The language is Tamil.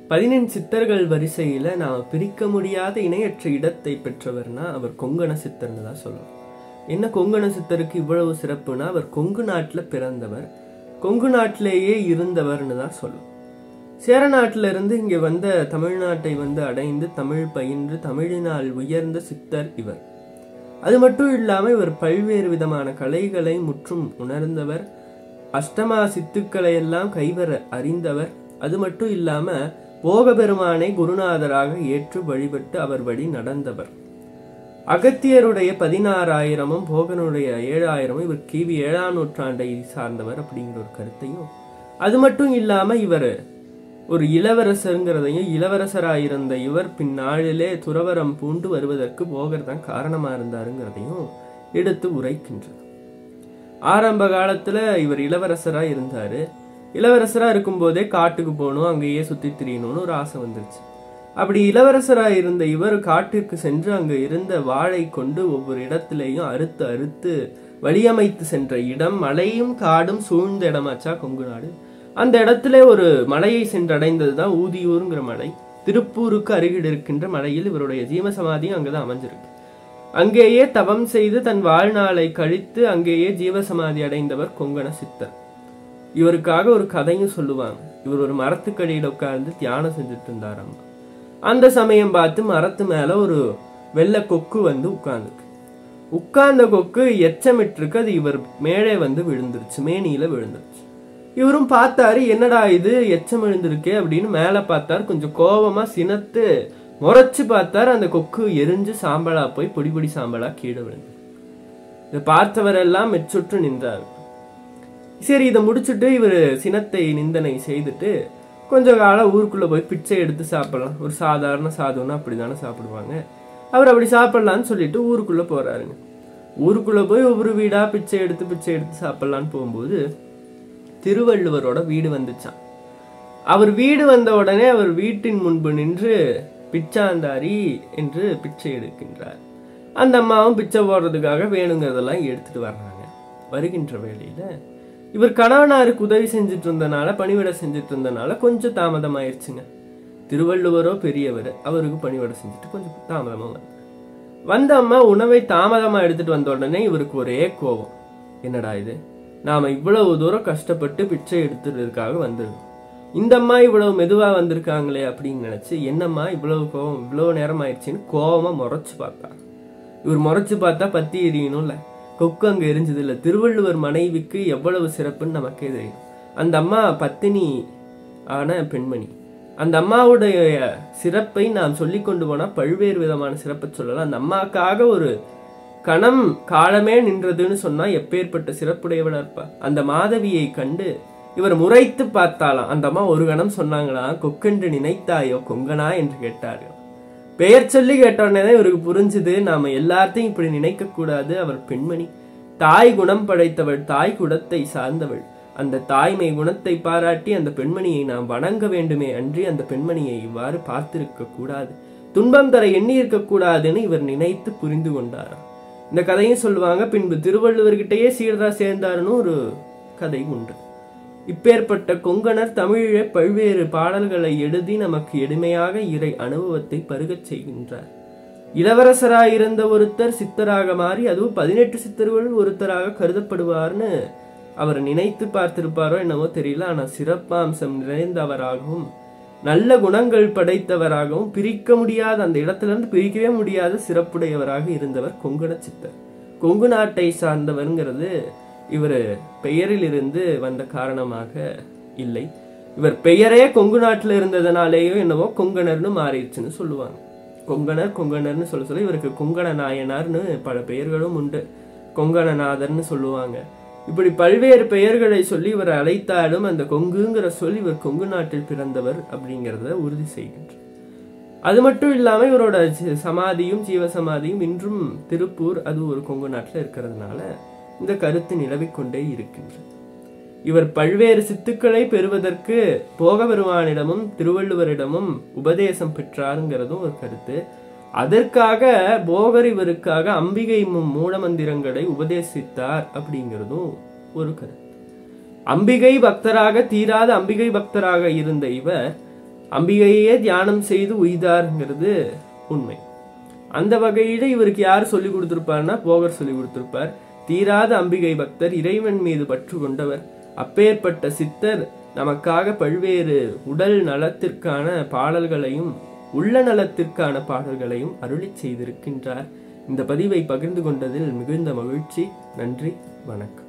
பதினெண் சித்தர்கள் வரிசையில நாம பிரிக்க முடியாத இணையற்ற இடத்தை பெற்றவர்னா அவர் கொங்கண சித்தர்னு தான் சொல்லணும் என்ன கொங்கண சித்தருக்கு இவ்வளவு சிறப்புனா அவர் கொங்கு நாட்டுல பிறந்தவர் கொங்கு நாட்டிலேயே இருந்தவர்னு தான் சொல்லணும் சேர நாட்டில இருந்து இங்க வந்த தமிழ்நாட்டை வந்து அடைந்து தமிழ் பயின்று தமிழினால் உயர்ந்த சித்தர் இவர் அது மட்டும் இல்லாம இவர் பல்வேறு விதமான கலைகளை முற்றும் உணர்ந்தவர் அஷ்டமா சித்துக்களை எல்லாம் கைவர அறிந்தவர் அது மட்டும் இல்லாம போகபெருமானை குருநாதராக ஏற்று வழிபட்டு அவர் வழி நடந்தவர் அகத்தியருடைய பதினாறாயிரமும் போகனுடைய ஏழாயிரமும் இவர் கிவி ஏழாம் நூற்றாண்டை சார்ந்தவர் அப்படிங்கிற ஒரு கருத்தையும் அது மட்டும் இல்லாம இவர் ஒரு இளவரசருங்கிறதையும் இளவரசராயிருந்த இவர் பின்னாளிலே துறவரம் பூண்டு வருவதற்கு போகர் தான் காரணமா இருந்தாருங்கிறதையும் எடுத்து உரைக்கின்றது ஆரம்ப காலத்துல இவர் இளவரசரா இருந்தாரு இளவரசரா இருக்கும்போதே காட்டுக்கு போகணும் அங்கேயே சுத்தி திரியணும்னு ஒரு ஆசை வந்துருச்சு அப்படி இளவரசரா இருந்த இவர் காட்டிற்கு சென்று அங்க இருந்த வாளை கொண்டு ஒவ்வொரு இடத்திலேயும் அறுத்து அறுத்து வழியமைத்து சென்ற இடம் மலையும் காடும் சூழ்ந்த இடமாச்சா கொங்கு நாடு அந்த இடத்துல ஒரு மலையை சென்றடைந்தது தான் ஊதியூருங்கிற மலை திருப்பூருக்கு அருகில் இருக்கின்ற மலையில் இவருடைய ஜீவசமாதியும் அங்கதான் அமைஞ்சிருக்கு அங்கேயே தவம் செய்து தன் வாழ்நாளை கழித்து அங்கேயே ஜீவசமாதி அடைந்தவர் கொங்கண சித்தர் இவருக்காக ஒரு கதையும் சொல்லுவாங்க இவர் ஒரு மரத்துக்கடியில உட்கார்ந்து தியானம் செஞ்சுட்டு இருந்தாராம் அந்த சமயம் பார்த்து மரத்து மேல ஒரு வெள்ளை கொக்கு வந்து உட்கார்ந்துருக்கு உட்கார்ந்த கொக்கு எச்சமிட்டிருக்கு அது இவர் மேலே வந்து விழுந்துருச்சு மேனியில விழுந்துருச்சு இவரும் பார்த்தாரு என்னடா இது எச்சம் விழுந்திருக்கே அப்படின்னு மேல பார்த்தார் கொஞ்சம் கோபமா சினத்து முறைச்சு பார்த்தார் அந்த கொக்கு எரிஞ்சு சாம்பலா போய் பொடி பொடி சாம்பலா கீழே விழுந்து இதை பார்த்தவரெல்லாம் மெச்சுற்று நின்றார் சரி இதை முடிச்சுட்டு இவர் சினத்தை நிந்தனை செய்துட்டு கொஞ்ச காலம் ஊருக்குள்ள போய் பிச்சை எடுத்து சாப்பிடலாம் ஒரு சாதாரண சாதம்னா அப்படிதானே சாப்பிடுவாங்க அவர் அப்படி சாப்பிடலான்னு சொல்லிட்டு ஊருக்குள்ள போறாருங்க ஊருக்குள்ள போய் ஒவ்வொரு வீடா பிச்சை எடுத்து பிச்சை எடுத்து சாப்பிடலான்னு போகும்போது திருவள்ளுவரோட வீடு வந்துச்சான் அவர் வீடு வந்த உடனே அவர் வீட்டின் முன்பு நின்று பிச்சாந்தாரி என்று பிச்சை எடுக்கின்றார் அந்த அம்மாவும் பிச்சை போடுறதுக்காக வேணுங்கிறதெல்லாம் எடுத்துட்டு வர்றாங்க வருகின்ற வேளையில இவர் கணவனாருக்கு உதவி செஞ்சுட்டு இருந்தனால பணிவிடை செஞ்சுட்டு இருந்தனால கொஞ்சம் தாமதம் ஆயிடுச்சுங்க திருவள்ளுவரோ பெரியவர் அவருக்கு பணிவிடை செஞ்சுட்டு கொஞ்சம் தாமதமா வந்தார் வந்த அம்மா உணவை தாமதமா எடுத்துட்டு வந்த உடனே இவருக்கு ஒரே கோபம் என்னடா இது நாம இவ்வளவு தூரம் கஷ்டப்பட்டு பிச்சை எடுத்துறதுக்காக வந்துருக்கோம் இந்த அம்மா இவ்வளவு மெதுவா வந்திருக்காங்களே அப்படின்னு நினைச்சு என்னம்மா இவ்வளவு கோவம் இவ்வளவு நேரம் ஆயிடுச்சுன்னு கோவமா முறைச்சு பார்த்தா இவர் முறைச்சு பார்த்தா பத்தி எரியணும்ல கொக்கு அங்க எரிஞ்சது இல்ல திருவள்ளுவர் மனைவிக்கு எவ்வளவு சிறப்புன்னு நமக்கே தெரியும் அந்த அம்மா பத்தினி ஆன பெண்மணி அந்த அம்மாவுடைய சிறப்பை நாம் சொல்லி கொண்டு போனா பல்வேறு விதமான சிறப்பை சொல்லலாம் அந்த அம்மாக்காக ஒரு கணம் காலமே நின்றதுன்னு சொன்னா எப்பேற்பட்ட சிறப்புடையவளா இருப்பா அந்த மாதவியை கண்டு இவர் முறைத்து பார்த்தாலாம் அந்த அம்மா ஒரு கணம் சொன்னாங்களா கொக்கென்று நினைத்தாயோ கொங்கனா என்று கேட்டார்கள் பெயர் சொல்லி கேட்ட உடனே தான் இவருக்கு புரிஞ்சுது நாம எல்லாத்தையும் இப்படி நினைக்க கூடாது அவர் பெண்மணி தாய் குணம் படைத்தவள் தாய் குடத்தை சார்ந்தவள் அந்த தாய்மை குணத்தை பாராட்டி அந்த பெண்மணியை நாம் வணங்க வேண்டுமே அன்றி அந்த பெண்மணியை இவ்வாறு பார்த்திருக்க கூடாது துன்பம் தர எண்ணி இருக்க கூடாதுன்னு இவர் நினைத்து புரிந்து கொண்டாராம் இந்த கதையும் சொல்லுவாங்க பின்பு திருவள்ளுவர்கிட்டயே சீடரா சேர்ந்தாருன்னு ஒரு கதை உண்டு இப்பேற்பட்ட கொங்கணர் தமிழிலே பல்வேறு பாடல்களை எழுதி நமக்கு எளிமையாக இறை அனுபவத்தை பருகச் செய்கின்றார் இளவரசராயிருந்த ஒருத்தர் சித்தராக மாறி அதுவும் பதினெட்டு சித்தர்கள் ஒருத்தராக கருதப்படுவார்னு அவர் நினைத்து பார்த்திருப்பாரோ என்னவோ தெரியல ஆனா சிறப்பாம்சம் நிறைந்தவராகவும் நல்ல குணங்கள் படைத்தவராகவும் பிரிக்க முடியாத அந்த இடத்துல இருந்து பிரிக்கவே முடியாத சிறப்புடையவராக இருந்தவர் கொங்கண சித்தர் கொங்கு நாட்டை சார்ந்தவர்ங்கிறது இவர் பெயரிலிருந்து வந்த காரணமாக இல்லை இவர் பெயரே கொங்கு நாட்டில் இருந்ததுனாலேயோ என்னவோ கொங்கணர்னு மாறிடுச்சுன்னு சொல்லுவாங்க கொங்கணர் கொங்கணர்னு சொல்ல சொல்ல இவருக்கு கொங்கண நாயனார்னு பல பெயர்களும் உண்டு கொங்கணநாதர்னு சொல்லுவாங்க இப்படி பல்வேறு பெயர்களை சொல்லி இவர் அழைத்தாலும் அந்த கொங்குங்கிற சொல் இவர் கொங்கு நாட்டில் பிறந்தவர் அப்படிங்கிறத உறுதி செய்கின்றார் அது மட்டும் இல்லாம இவரோட சி- சமாதியும் ஜீவசமாதியும் இன்றும் திருப்பூர் அது ஒரு கொங்கு நாட்டில் இருக்கிறதுனால இந்த கருத்து நிலவிக் கொண்டே இருக்கின்றது இவர் பல்வேறு சித்துக்களை பெறுவதற்கு போகபெருமானிடமும் திருவள்ளுவரிடமும் உபதேசம் பெற்றாருங்கிறதும் ஒரு கருத்து அதற்காக போகர் இவருக்காக அம்பிகை மு- மூலமந்திரங்களை உபதேசித்தார் அப்படிங்கிறதும் ஒரு கருத்து அம்பிகை பக்தராக தீராத அம்பிகை பக்தராக இருந்த இவர் அம்பிகையே தியானம் செய்து உய்தாருங்கிறது உண்மை அந்த வகையில இவருக்கு யார் சொல்லி கொடுத்திருப்பார்னா போகர் சொல்லி கொடுத்திருப்பார் தீராத அம்பிகை பக்தர் இறைவன் மீது பற்று கொண்டவர் அப்பேற்பட்ட சித்தர் நமக்காக பல்வேறு உடல் நலத்திற்கான பாடல்களையும் உள்ள நலத்திற்கான பாடல்களையும் அருளிச் செய்திருக்கின்றார் இந்த பதிவை பகிர்ந்து கொண்டதில் மிகுந்த மகிழ்ச்சி நன்றி வணக்கம்